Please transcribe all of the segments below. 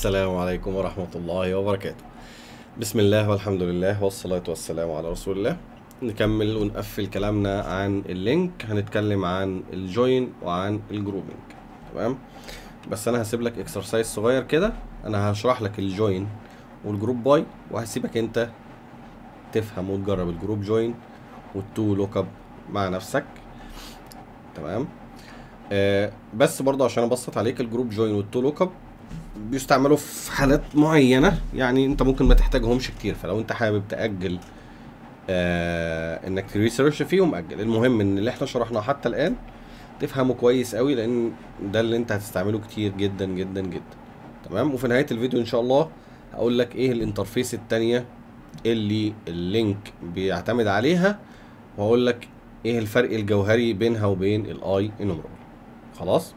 السلام عليكم ورحمة الله وبركاته بسم الله والحمد لله والصلاة والسلام على رسول الله نكمل ونقفل كلامنا عن اللينك هنتكلم عن الجوين وعن الجروبنج تمام بس انا هسيب لك اكسرسايز صغير كده انا هشرح لك الجوين والجروب باي وهسيبك انت تفهم وتجرب الجروب جوين والتو لوك اب مع نفسك تمام آه بس برضه عشان ابسط عليك الجروب جوين والتو لوك اب بيستعملوا في حالات معينه يعني انت ممكن ما تحتاجهمش كتير فلو انت حابب تاجل آه انك تريسيرش فيهم اجل المهم ان اللي احنا شرحناه حتى الان تفهمه كويس قوي لان ده اللي انت هتستعمله كتير جدا جدا جدا تمام وفي نهايه الفيديو ان شاء الله هقول لك ايه الانترفيس التانية اللي اللينك بيعتمد عليها وهقول لك ايه الفرق الجوهري بينها وبين الاي انومرال خلاص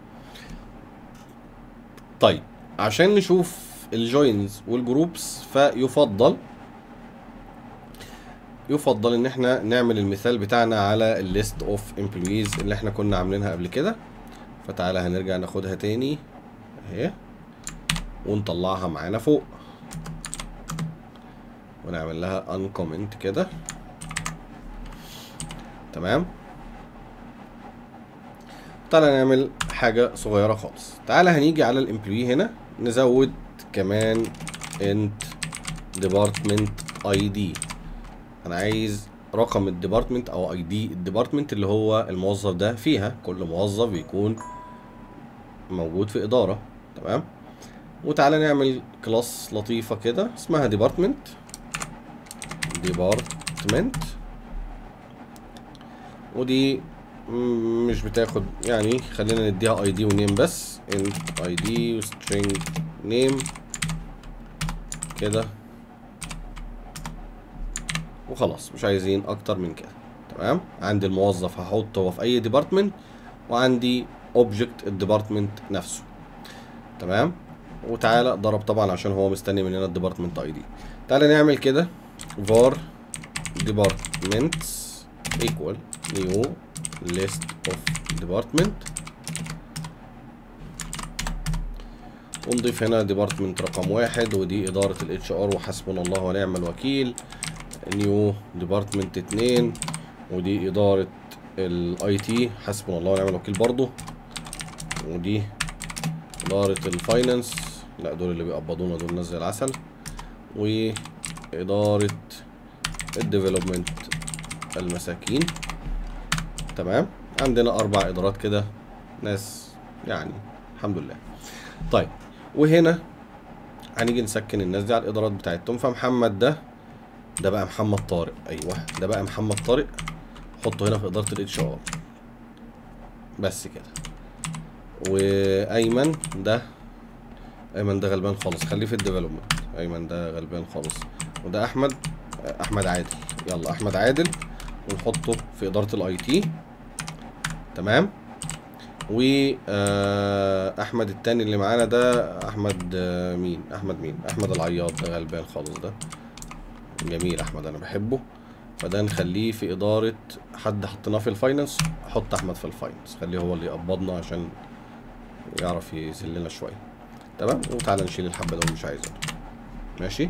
طيب عشان نشوف الجوينز والجروبس فيفضل يفضل ان احنا نعمل المثال بتاعنا على الليست اوف امبلويز اللي احنا كنا عاملينها قبل كده فتعالى هنرجع ناخدها تاني اهي ونطلعها معانا فوق ونعمل لها uncomment كده تمام تعالى نعمل حاجة صغيرة خالص تعالى هنيجي على الامبلوي هنا نزود كمان انت ديبارتمنت اي دي انا عايز رقم الديبارتمنت او اي دي الديبارتمنت اللي هو الموظف ده فيها كل موظف بيكون موجود في ادارة تمام وتعالى نعمل كلاس لطيفة كده اسمها ديبارتمنت ديبارتمنت ودي مش بتاخد يعني خلينا نديها اي دي ونيم بس انت اي دي وسترينج نيم كده وخلاص مش عايزين اكتر من كده تمام عندي الموظف هحطه هو في اي ديبارتمنت وعندي اوبجكت الديبارتمنت نفسه تمام وتعالى ضرب طبعا عشان هو مستني مننا الديبارتمنت اي دي تعالى نعمل كده var departments equal new list of department ونضيف هنا ديبارتمنت رقم واحد ودي إدارة ال HR وحسبنا الله ونعم الوكيل نيو ديبارتمنت اتنين ودي إدارة الاي تي حسبنا الله ونعم الوكيل برضو ودي إدارة الفاينانس لا دول اللي بيقبضونا دول ناس زي العسل وإدارة الديفلوبمنت المساكين تمام عندنا اربع ادارات كده ناس يعني الحمد لله طيب وهنا هنيجي نسكن الناس دي على الادارات بتاعتهم فمحمد ده ده بقى محمد طارق ايوه ده بقى محمد طارق حطه هنا في اداره الاتش ار بس كده وايمن ده ايمن ده غلبان خالص خليه في الديفلوبمنت ايمن ده غلبان خالص وده احمد احمد عادل يلا احمد عادل ونحطه في اداره الاي تي تمام و احمد التاني اللي معانا ده احمد مين احمد مين احمد العياط ده غلبان خالص ده جميل احمد انا بحبه فده نخليه في اداره حد حطيناه في الفاينانس حط احمد في الفاينانس خليه هو اللي يقبضنا عشان يعرف يذلنا شويه تمام وتعالى نشيل الحبه دول مش عايزها ماشي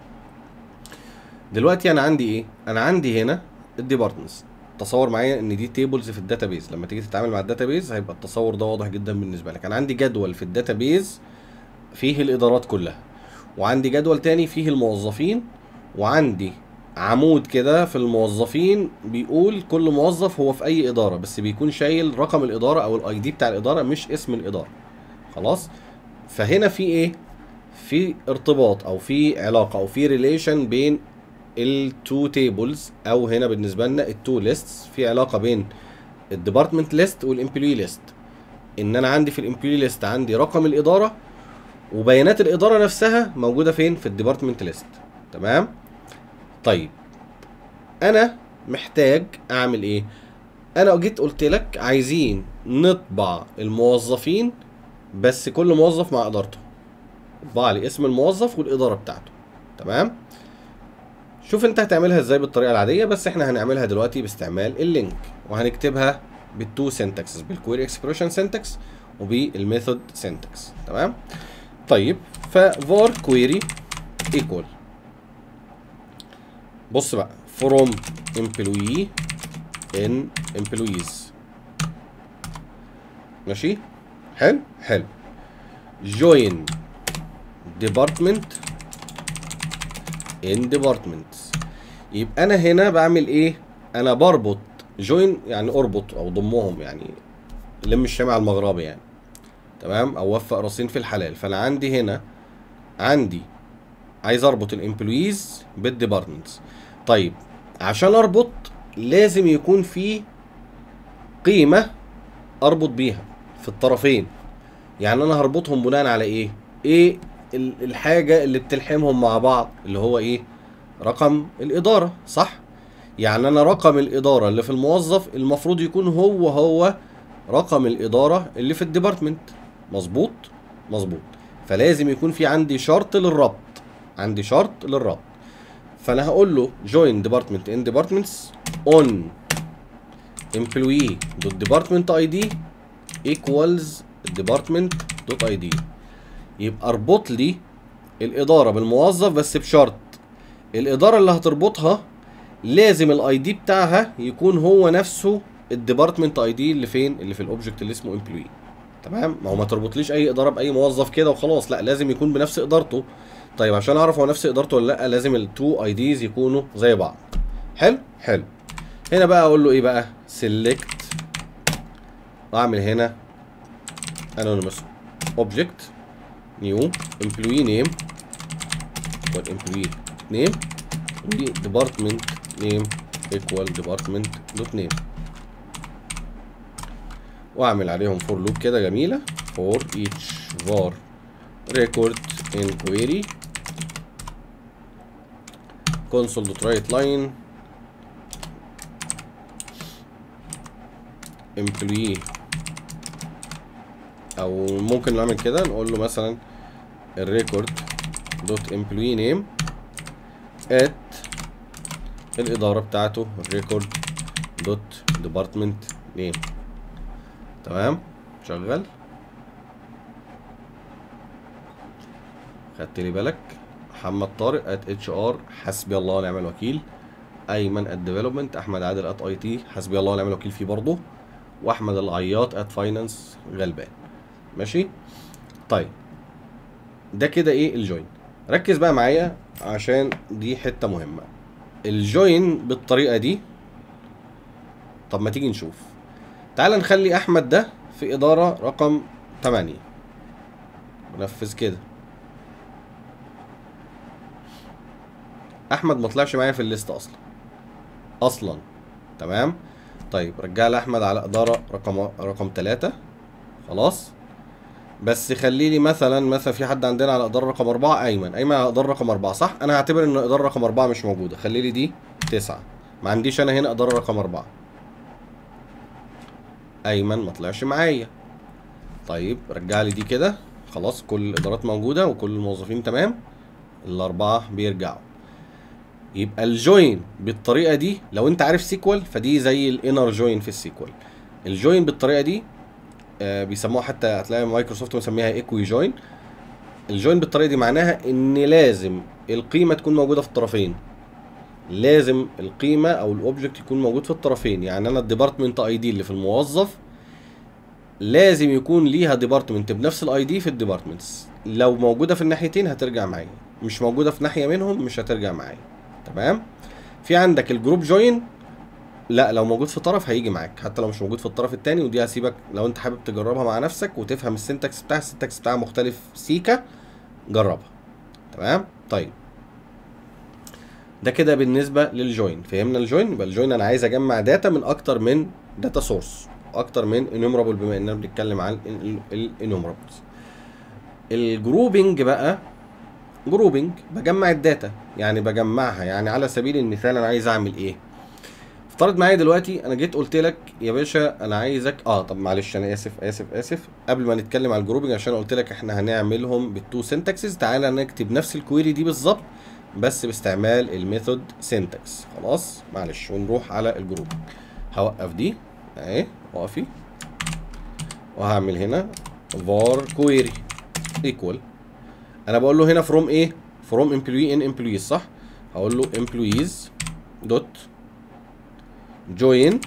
دلوقتي انا عندي ايه انا عندي هنا الديبارتمنتس تصور معايا ان دي تيبلز في الداتابيز لما تيجي تتعامل مع الداتابيز هيبقى التصور ده واضح جدا بالنسبه لك انا عندي جدول في الداتابيز فيه الادارات كلها وعندي جدول تاني فيه الموظفين وعندي عمود كده في الموظفين بيقول كل موظف هو في اي اداره بس بيكون شايل رقم الاداره او الاي دي بتاع الاداره مش اسم الاداره خلاص فهنا في ايه في ارتباط او في علاقه او في ريليشن بين التو تيبلز او هنا بالنسبه لنا التو ليستس في علاقه بين الديبارتمنت ليست والامبلوي ليست ان انا عندي في الامبلوي ليست عندي رقم الاداره وبيانات الاداره نفسها موجوده فين في الديبارتمنت ليست تمام طيب انا محتاج اعمل ايه انا جيت قلت لك عايزين نطبع الموظفين بس كل موظف مع ادارته اطبع لي اسم الموظف والاداره بتاعته تمام شوف انت هتعملها ازاي بالطريقه العاديه بس احنا هنعملها دلوقتي باستعمال اللينك وهنكتبها بالتو سنتكسز بالكويري اكسبريشن سنتكس وبالميثود سنتكس تمام طيب فvar query equal بص بقى from employee in employees ماشي حلو حلو join department in departments يبقى انا هنا بعمل ايه انا بربط join يعني اربط او ضمهم يعني لم الشمع المغربي يعني تمام او وفق راسين في الحلال فانا عندي هنا عندي عايز اربط الامبلويز بالديبارتمنتس طيب عشان اربط لازم يكون في قيمه اربط بيها في الطرفين يعني انا هربطهم بناء على ايه ايه ال- الحاجه اللي بتلحمهم مع بعض اللي هو ايه رقم الاداره صح يعني انا رقم الاداره اللي في الموظف المفروض يكون هو هو رقم الاداره اللي في الديبارتمنت مظبوط مظبوط فلازم يكون في عندي شرط للربط عندي شرط للربط فانا هقول له join department in departments on employee dot department id equals department dot id يبقى اربط لي الاداره بالموظف بس بشرط الاداره اللي هتربطها لازم الاي دي بتاعها يكون هو نفسه الديبارتمنت اي دي اللي فين اللي في الاوبجكت اللي اسمه امبلوي تمام ما هو ما تربطليش اي اداره باي موظف كده وخلاص لا لازم يكون بنفس ادارته طيب عشان اعرف هو نفس ادارته ولا لا لازم التو اي ديز يكونوا زي بعض حلو حلو هنا بقى اقول له ايه بقى سيلكت واعمل هنا anonymous object new employee name والemployee name و department name equal department dot name واعمل عليهم for loop كده جميلة for each var record in query console dot write line employee او ممكن نعمل كده نقول له مثلا الريكورد دوت employee name at الاداره بتاعته الريكورد دوت ديبارتمنت نيم تمام شغال خدت لي بالك محمد طارق ات اتش ار حسبي الله ونعم الوكيل ايمن ات ديفلوبمنت احمد عادل ات اي تي حسبي الله ونعم الوكيل فيه برضه واحمد العياط ات فاينانس غلبان ماشي طيب ده كده ايه الجوين ركز بقى معايا عشان دي حته مهمه الجوين بالطريقه دي طب ما تيجي نشوف تعال نخلي احمد ده في اداره رقم 8 نفذ كده احمد ما طلعش معايا في الليست اصلا اصلا تمام طيب رجع لي احمد على اداره رقم رقم 3 خلاص بس خلي لي مثلا مثلا في حد عندنا على اداره رقم 4 ايمن ايمن على اداره رقم 4 صح انا هعتبر ان اداره رقم 4 مش موجوده خلي لي دي 9 ما عنديش انا هنا اداره رقم 4 ايمن ما طلعش معايا طيب رجع لي دي كده خلاص كل الادارات موجوده وكل الموظفين تمام الاربعه بيرجعوا يبقى الجوين بالطريقه دي لو انت عارف سيكوال فدي زي الانر جوين في السيكوال الجوين بالطريقه دي آه بيسموها حتى هتلاقي مايكروسوفت مسميها ايكوي جوين الجوين بالطريقه دي معناها ان لازم القيمه تكون موجوده في الطرفين لازم القيمه او الاوبجكت يكون موجود في الطرفين يعني انا الديبارتمنت اي دي اللي في الموظف لازم يكون ليها ديبارتمنت بنفس الاي دي في الديبارتمنتس لو موجوده في الناحيتين هترجع معايا مش موجوده في ناحيه منهم مش هترجع معايا تمام في عندك الجروب جوين لا لو موجود في طرف هيجي معاك حتى لو مش موجود في الطرف التاني ودي هسيبك لو انت حابب تجربها مع نفسك وتفهم السنتكس بتاعها السنتكس بتاعها مختلف سيكا جربها تمام طيب ده كده بالنسبه للجوين فهمنا الجوين يبقى الجوين انا عايز اجمع داتا من اكتر من داتا سورس اكتر من انومرابل بما اننا بنتكلم عن الانومرابلز الجروبنج بقى جروبنج بجمع الداتا يعني بجمعها يعني على سبيل المثال انا عايز اعمل ايه افترض معايا دلوقتي انا جيت قلت لك يا باشا انا عايزك اه طب معلش انا اسف اسف اسف قبل ما نتكلم على الجروبنج عشان قلت لك احنا هنعملهم بالتو سنتكسز تعالى نكتب نفس الكويري دي بالظبط بس باستعمال الميثود سنتكس خلاص معلش ونروح على الجروب هوقف دي اهي وقفي وهعمل هنا var query equal انا بقول له هنا فروم ايه فروم امبلوي ان امبلويز صح هقول له امبلويز دوت جوين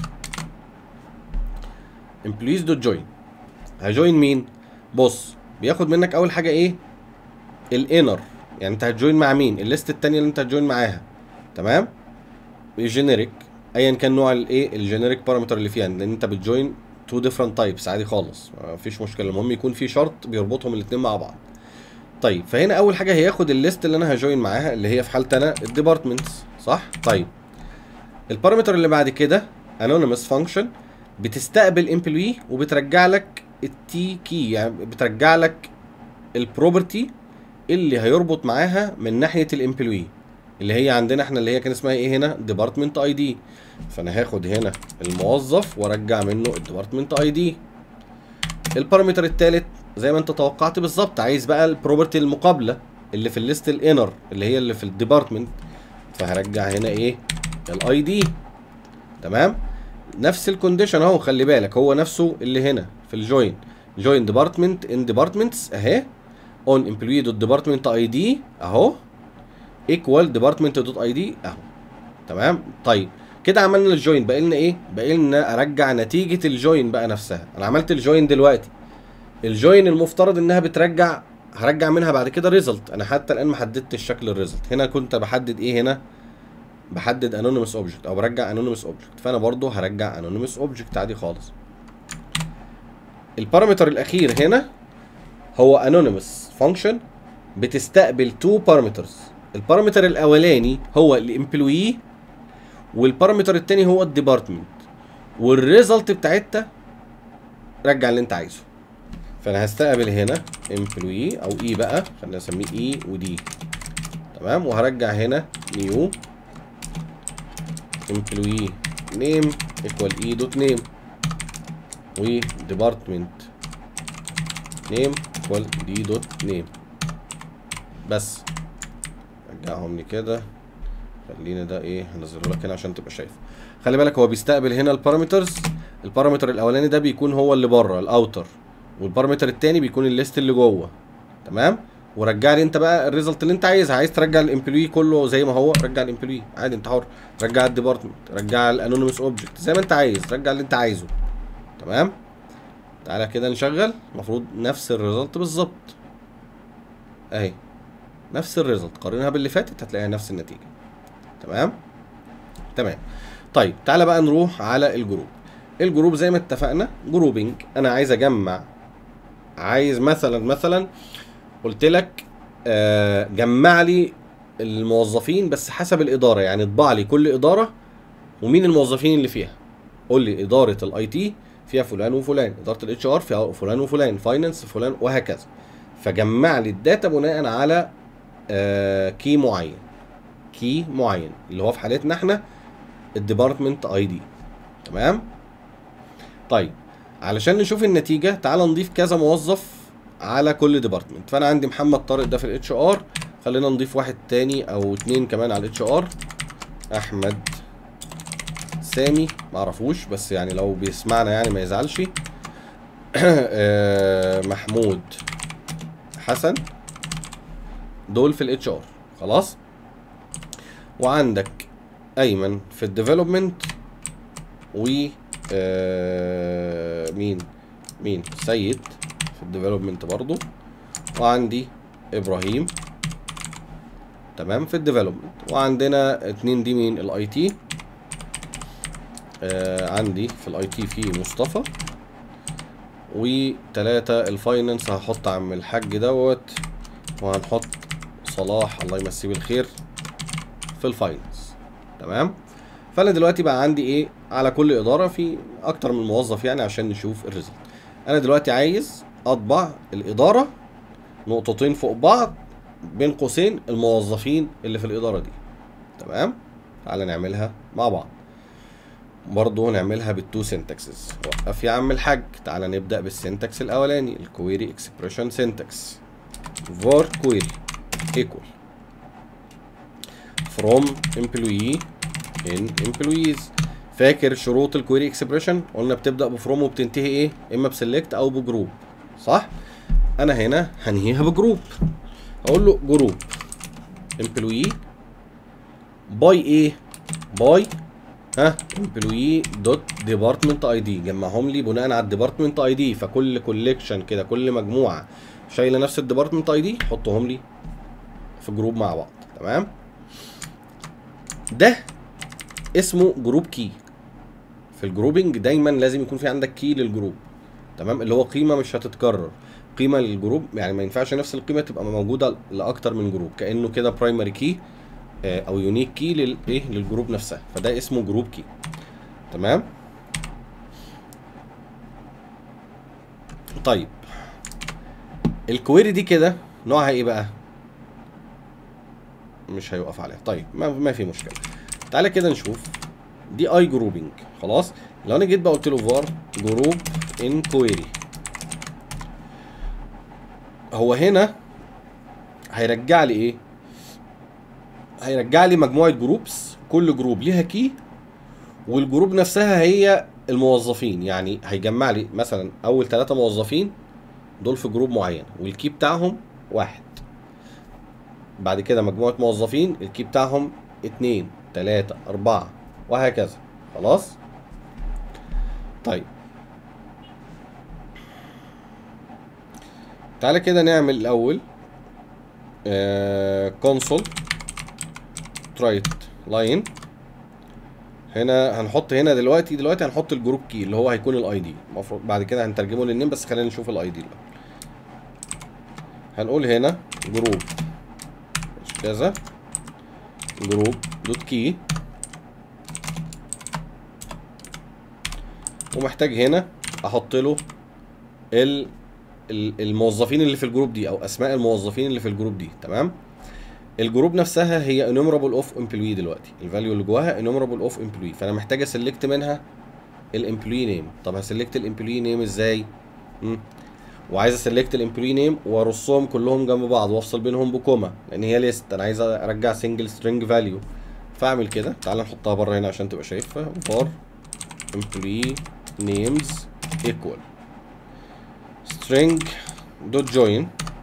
امبلويز دوت جوين هجوين مين بص بياخد منك اول حاجه ايه الانر يعني انت هتجوين مع مين الليست التانية اللي انت هتجوين معاها تمام الجينيريك ايا كان نوع الايه الجينيريك بارامتر اللي فيها لان انت بتجوين تو ديفرنت تايبس عادي خالص مفيش مشكله المهم يكون في شرط بيربطهم الاثنين مع بعض طيب فهنا اول حاجه هياخد الليست اللي انا هجوين معاها اللي هي في حالتي انا الديبارتمنتس صح طيب البارامتر اللي بعد كده انونيمس فانكشن بتستقبل امبلوي وبترجع لك التي كي يعني بترجع لك البروبرتي اللي هيربط معاها من ناحيه الامبلوي اللي هي عندنا احنا اللي هي كان اسمها ايه هنا ديبارتمنت اي دي فانا هاخد هنا الموظف وارجع منه الديبارتمنت اي دي البارامتر الثالث زي ما انت توقعت بالظبط عايز بقى البروبرتي المقابله اللي في الليست الانر اللي هي اللي في الديبارتمنت فهرجع هنا ايه الاي دي تمام نفس الكونديشن اهو خلي بالك هو نفسه اللي هنا في الجوين جوين ديبارتمنت ان ديبارتمنتس اهي اون امبلوي دوت ديبارتمنت اي دي اهو ايكوال ديبارتمنت دوت اي دي اهو تمام طيب كده عملنا الجوين بقى لنا ايه بقى لنا ارجع نتيجه الجوين بقى نفسها انا عملت الجوين دلوقتي الجوين المفترض انها بترجع هرجع منها بعد كده ريزلت انا حتى الان ما حددتش شكل الريزلت هنا كنت بحدد ايه هنا بحدد انونيمس اوبجكت او برجع انونيمس اوبجكت فانا برضو هرجع انونيمس اوبجكت عادي خالص البارامتر الاخير هنا هو انونيمس فانكشن بتستقبل تو بارامترز البارامتر الاولاني هو الامبلوي والبارامتر التاني هو الديبارتمنت والريزلت بتاعتها رجع اللي انت عايزه فانا هستقبل هنا امبلوي او اي بقى خلينا نسميه اي ودي تمام وهرجع هنا نيو employee name equal e dot name و department name equal d dot name بس رجعهم لي كده خلينا ده ايه هنزله لك هنا عشان تبقى شايف خلي بالك هو بيستقبل هنا البارامترز البارامتر الاولاني ده بيكون هو اللي بره الاوتر والبارامتر التاني بيكون الليست اللي جوه تمام ورجع لي انت بقى الريزلت اللي انت عايزها عايز ترجع الامبلوي كله زي ما هو رجع الامبلوي عادي انت حر رجع الديبارتمنت رجع الانونيمس اوبجكت زي ما انت عايز رجع اللي انت عايزه تمام تعالى كده نشغل المفروض نفس الريزلت بالظبط اهي نفس الريزلت قارنها باللي فاتت هتلاقيها نفس النتيجه تمام تمام طيب تعالى بقى نروح على الجروب الجروب زي ما اتفقنا جروبنج انا عايز اجمع عايز مثلا مثلا قلت لك آه جمع لي الموظفين بس حسب الاداره يعني اطبع لي كل اداره ومين الموظفين اللي فيها قول لي اداره الاي تي فيها فلان وفلان اداره الاتش ار فيها فلان وفلان فاينانس فلان وهكذا فجمع لي الداتا بناء على آه كي معين كي معين اللي هو في حالتنا احنا الديبارتمنت اي دي تمام طيب علشان نشوف النتيجه تعال نضيف كذا موظف على كل ديبارتمنت فانا عندي محمد طارق ده في الاتش ار خلينا نضيف واحد تاني او اتنين كمان على الاتش ار احمد سامي معرفوش بس يعني لو بيسمعنا يعني ما يزعلش آه، محمود حسن دول في الاتش ار خلاص وعندك ايمن في الديفلوبمنت و آه، مين مين سيد في الديفلوبمنت برضو وعندي ابراهيم تمام في الديفلوبمنت وعندنا اتنين دي مين الاي تي آه عندي في الاي تي في مصطفى وتلاتة الفاينانس هحط عم الحاج دوت وهنحط صلاح الله يمسيه بالخير في الفاينانس تمام فانا دلوقتي بقى عندي ايه على كل اداره في اكتر من موظف يعني عشان نشوف الريزلت انا دلوقتي عايز اطبع الاداره نقطتين فوق بعض بين قوسين الموظفين اللي في الاداره دي تمام تعالى نعملها مع بعض برضه نعملها بالتو سنتكسز وقف يا عم الحاج تعالى نبدا بالسنتكس الاولاني الكويري اكسبريشن سنتكس var query equal from employee in employees فاكر شروط الكويري اكسبريشن قلنا بتبدا بفروم وبتنتهي ايه اما بسلكت او بجروب صح انا هنا هنهيها بجروب اقول له جروب امبلوي باي ايه باي ها امبلوي دوت ديبارتمنت اي دي جمعهم لي بناء على الديبارتمنت اي دي فكل كوليكشن كده كل مجموعه شايله نفس الديبارتمنت اي دي حطهم لي في جروب مع بعض تمام ده اسمه جروب كي في الجروبنج دايما لازم يكون في عندك كي للجروب تمام اللي هو قيمه مش هتتكرر قيمه للجروب يعني ما ينفعش نفس القيمه تبقى موجوده لاكتر من جروب كانه كده برايمري كي او يونيك كي للايه للجروب نفسها فده اسمه جروب كي تمام طيب الكويري دي كده نوعها ايه بقى مش هيوقف عليها طيب ما, ما في مشكله تعالى كده نشوف دي اي جروبنج خلاص لو انا جيت بقى قلت له فار جروب ان كويري هو هنا هيرجع لي ايه هيرجع لي مجموعه جروبس كل جروب ليها كي والجروب نفسها هي الموظفين يعني هيجمع لي مثلا اول ثلاثة موظفين دول في جروب معين والكي بتاعهم واحد بعد كده مجموعة موظفين الكي بتاعهم اتنين تلاتة اربعة وهكذا خلاص طيب تعالى كده نعمل الاول كونسول ترايت لاين هنا هنحط هنا دلوقتي دلوقتي هنحط الجروب كي اللي هو هيكون الاي دي المفروض بعد كده هنترجمه للنيم بس خلينا نشوف الاي دي الاول هنقول هنا جروب كذا جروب دوت كي ومحتاج هنا احط له ال الموظفين اللي في الجروب دي او اسماء الموظفين اللي في الجروب دي تمام الجروب نفسها هي انومرابل اوف امبلوي دلوقتي الفاليو اللي جواها انومرابل اوف امبلوي فانا محتاج اسلكت منها الامبلوي نيم طب هسلكت الامبلوي نيم ازاي مم. وعايز اسلكت الامبلوي نيم وارصهم كلهم جنب بعض وافصل بينهم بكوما لان هي ليست انا عايز ارجع سنجل سترينج فاليو فاعمل كده تعال نحطها بره هنا عشان تبقى شايفها فار employee names equal string dot join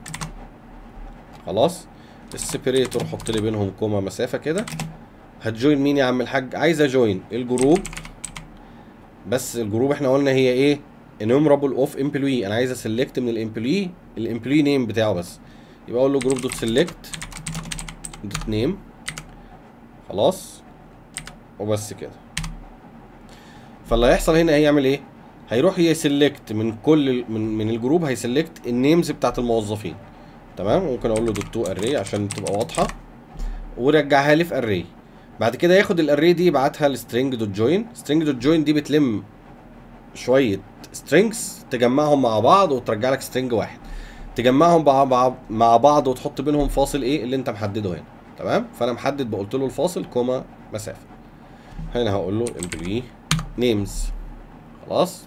خلاص السيبريتور حط لي بينهم كوما مسافه كده هتجوين مين يا عم الحاج عايز اجوين الجروب بس الجروب احنا قلنا هي ايه enumerable اوف employee انا عايز اسلكت من الامبلوي الامبلوي نيم بتاعه بس يبقى اقول له جروب دوت سيلكت دوت نيم خلاص وبس كده فاللي هيحصل هنا هيعمل ايه هيروح يسلكت من كل من من الجروب هيسلكت النيمز بتاعت الموظفين تمام ممكن اقول له دوت تو اري عشان تبقى واضحه ورجعها لي في اري بعد كده ياخد الاري دي يبعتها لسترينج دوت جوين سترينج دوت جوين دي بتلم شويه سترينجز تجمعهم مع بعض وترجع لك سترينج واحد تجمعهم مع مع بعض وتحط بينهم فاصل ايه اللي انت محدده هنا تمام فانا محدد بقولت له الفاصل كوما مسافه هنا هقول له employee names خلاص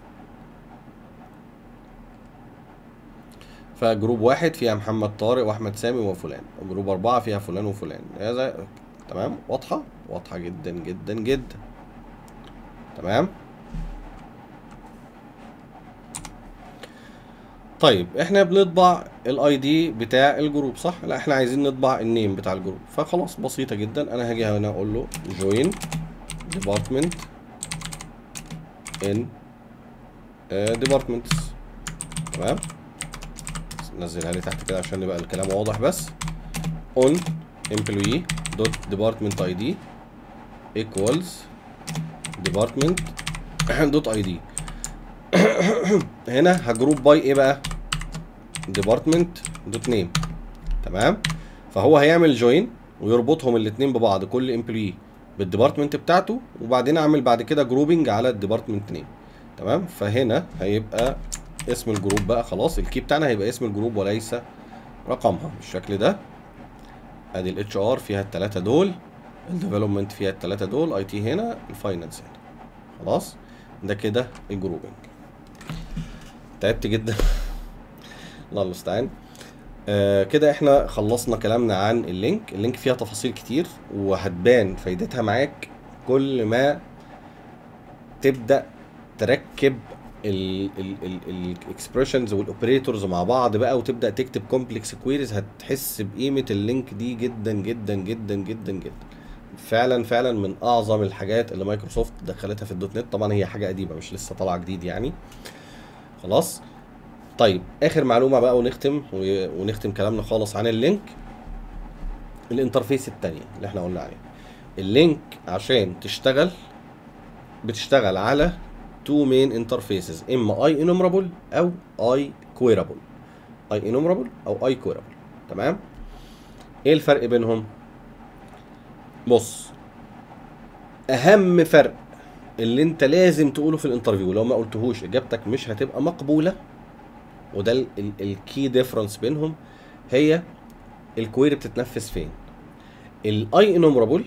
فجروب واحد فيها محمد طارق واحمد سامي وفلان وجروب اربعه فيها فلان وفلان هذا تمام واضحه واضحه جدا جدا جدا تمام طيب احنا بنطبع الاي دي بتاع الجروب صح لا احنا عايزين نطبع النيم بتاع الجروب فخلاص بسيطه جدا انا هاجي هنا اقول له join department in uh, departments تمام نزلها لي تحت كده عشان يبقى الكلام واضح بس on employee dot department id equals department dot id هنا هجروب باي ايه بقى department dot name تمام فهو هيعمل جوين ويربطهم الاثنين ببعض كل امبلوي بالديبارتمنت بتاعته وبعدين اعمل بعد كده جروبنج على الديبارتمنت نيم تمام فهنا هيبقى اسم الجروب بقى خلاص الكي بتاعنا هيبقى اسم الجروب وليس رقمها بالشكل ده ادي الاتش ار فيها الثلاثه دول الديفلوبمنت فيها الثلاثه دول اي تي هنا الفاينانس هنا خلاص ده كده الجروبنج تعبت جدا الله المستعان آه كده احنا خلصنا كلامنا عن اللينك اللينك فيها تفاصيل كتير وهتبان فايدتها معاك كل ما تبدا تركب الاكسبريشنز والاوبريتورز مع بعض بقى وتبدا تكتب كومبلكس كويريز هتحس بقيمه اللينك دي جدا جدا جدا جدا جدا فعلا فعلا من اعظم الحاجات اللي مايكروسوفت دخلتها في الدوت نت طبعا هي حاجه قديمه مش لسه طالعه جديد يعني خلاص طيب اخر معلومه بقى ونختم و- ونختم كلامنا خالص عن اللينك الانترفيس التانية اللي احنا قلنا عليها اللينك عشان تشتغل بتشتغل على تو مين انترفيسز اما اي انومرابل او اي كويرابل اي انومرابل او اي كويرابل تمام ايه الفرق بينهم بص اهم فرق اللي انت لازم تقوله في الانترفيو لو ما قلتهوش اجابتك مش هتبقى مقبوله وده الكي ديفرنس بينهم هي الكويري بتتنفذ فين الاي انومرابل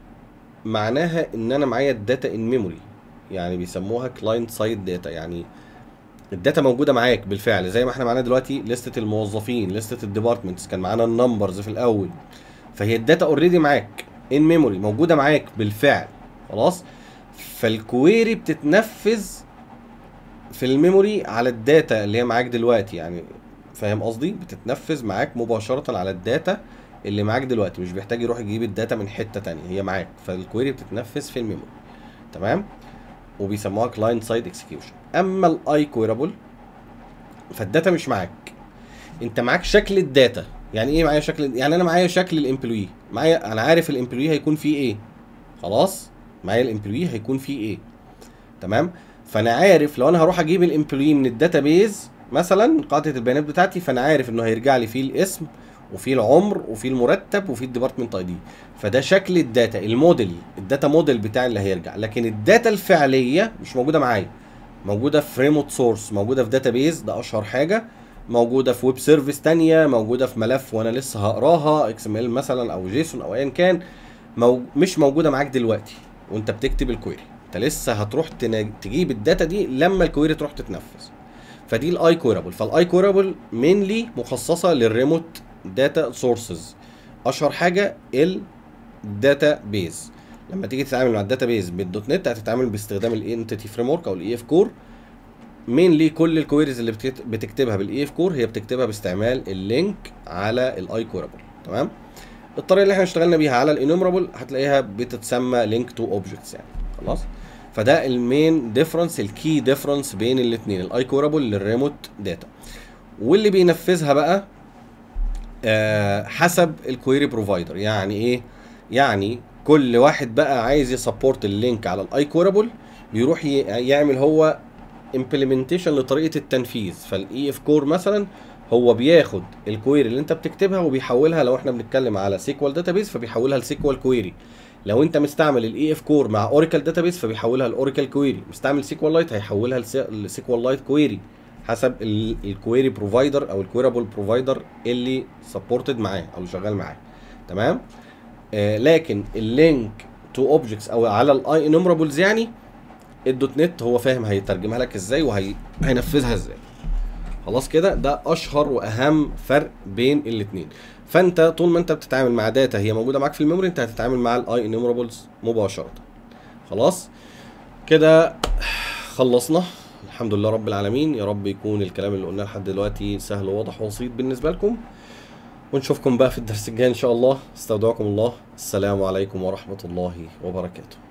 معناها ان انا معايا الداتا ان ميموري يعني بيسموها كلاينت سايد داتا يعني الداتا موجوده معاك بالفعل زي ما احنا معانا دلوقتي لستة الموظفين لستة الديبارتمنتس كان معانا النمبرز في الاول فهي الداتا اوريدي معاك ان ميموري موجوده معاك بالفعل خلاص فالكويري بتتنفذ في الميموري على الداتا اللي هي معاك دلوقتي يعني فاهم قصدي بتتنفذ معاك مباشره على الداتا اللي معاك دلوقتي مش بيحتاج يروح يجيب الداتا من حته تانية هي معاك فالكويري بتتنفذ في الميموري تمام وبيسموها كلاينت سايد اكسكيوشن اما الاي كويرابل فالداتا مش معاك انت معاك شكل الداتا يعني ايه معايا شكل يعني انا معايا شكل الامبلوي معايا انا عارف الامبلوي هيكون فيه ايه خلاص معايا الامبلوي هيكون فيه ايه تمام فانا عارف لو انا هروح اجيب الامبلوي من الداتابيز مثلا قاعده البيانات بتاعتي فانا عارف انه هيرجع لي فيه الاسم وفيه العمر وفيه المرتب وفيه الديبارتمنت اي دي فده شكل الداتا الموديل الداتا موديل بتاعي اللي هيرجع لكن الداتا الفعليه مش موجوده معايا موجوده في ريموت سورس موجوده في داتابيز ده اشهر حاجه موجوده في ويب سيرفيس تانية موجوده في ملف وانا لسه هقراها اكس ام ال مثلا او جيسون او ايا كان مو... مش موجوده معاك دلوقتي وانت بتكتب الكويري انت لسه هتروح تنج... تجيب الداتا دي لما الكويري تروح تتنفذ فدي الاي كويرابل فالاي كويرابل مينلي مخصصه للريموت داتا سورسز اشهر حاجه الداتا بيز لما تيجي تتعامل مع الداتا بيز بالدوت نت هتتعامل باستخدام الانتيتي فريم ورك او الاي اف كور مينلي كل الكويريز اللي بتكت- بتكتبها بالاي اف كور هي بتكتبها باستعمال اللينك على الاي كورابل تمام الطريقه اللي احنا اشتغلنا بيها على الانومرابل هتلاقيها بتتسمى لينك تو اوبجكتس يعني خلاص فده المين ديفرنس الكي ديفرنس بين الاثنين الاي كورابل للريموت داتا واللي بينفذها بقى آه حسب الكويري بروفايدر يعني ايه يعني كل واحد بقى عايز يسبورت اللينك على الاي كورابل بيروح ي- يعمل هو امبلمنتيشن لطريقه التنفيذ فالاي اف كور مثلا هو بياخد الكويري اللي انت بتكتبها وبيحولها لو احنا بنتكلم على سيكوال داتابيز فبيحولها لسيكوال كويري لو انت مستعمل الاي اف كور مع اوراكل داتابيز فبيحولها لاوراكل كويري مستعمل سيكوال لايت هيحولها لسيكوال لايت كويري حسب الكويري بروفايدر او الكويرابل بروفايدر اللي سبورتد معاه او اللي شغال معاه تمام آه لكن اللينك تو اوبجكتس او على الاي انومرابلز يعني الدوت نت هو فاهم هيترجمها لك ازاي وهينفذها ازاي خلاص كده ده اشهر واهم فرق بين الاثنين فانت طول ما انت بتتعامل مع داتا هي موجوده معاك في الميموري انت هتتعامل مع الاي انومرابلز مباشره خلاص كده خلصنا الحمد لله رب العالمين يا رب يكون الكلام اللي قلناه لحد دلوقتي سهل وواضح وبسيط بالنسبه لكم ونشوفكم بقى في الدرس الجاي ان شاء الله استودعكم الله السلام عليكم ورحمه الله وبركاته